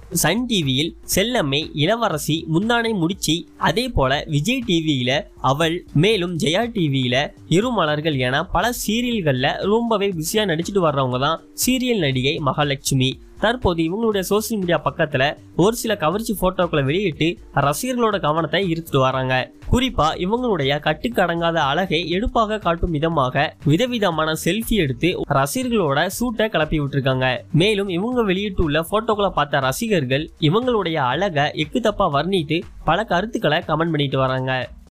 Sun டிவியில் செல்லம்மை இளவரசி முந்தானை முடிச்சி அதே போல விஜய் டிவியில அவள் மேலும் ஜெயா டிவியில இருமலர்கள் என பல சீரியல்கள்ல ரொம்பவே பிஸியா நடிச்சிட்டு வர்றவங்க தான் சீரியல் நடிகை மகாலட்சுமி தற்போது இவங்களுடைய சோசியல் மீடியா பக்கத்துல ஒரு சில கவர்ச்சி போட்டோக்களை வெளியிட்டு ரசிகர்களோட கவனத்தை ஈர்த்துட்டு வராங்க குறிப்பா இவங்களுடைய கட்டுக்கடங்காத அழகை எடுப்பாக காட்டும் விதமாக விதவிதமான செல்ஃபி எடுத்து ரசிகர்களோட சூட்டை கிளப்பி விட்டுருக்காங்க மேலும் இவங்க வெளியிட்டுள்ள போட்டோக்களை பார்த்த ரசிகர்கள் இவங்களுடைய அழகை எக்கு தப்பா வர்ணித்து பல கருத்துக்களை கமெண்ட் பண்ணிட்டு வராங்க